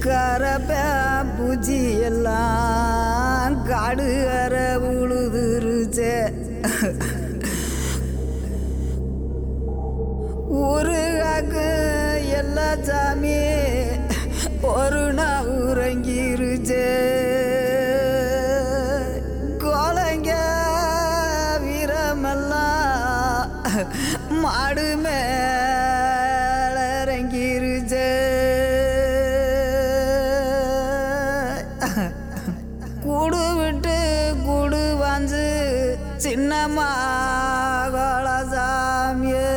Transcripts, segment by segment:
கரப்ப பூச்சி எல்லாம் காடு அற உழுதுருச்சே ஊருகாக்கு எல்லா சாமி ஒரு நாள் உறங்கிருச்சே கோலங்க வீரமெல்லாம் மாடு மேல இறங்கிருச்சே கூடு விட்டு கூடு வாஞ்சு சின்னம்மா கோலசாமியே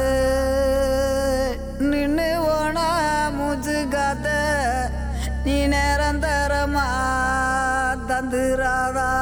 நின்று போன மூச்சு காத்த நீ நிரந்தரமா தந்துராதா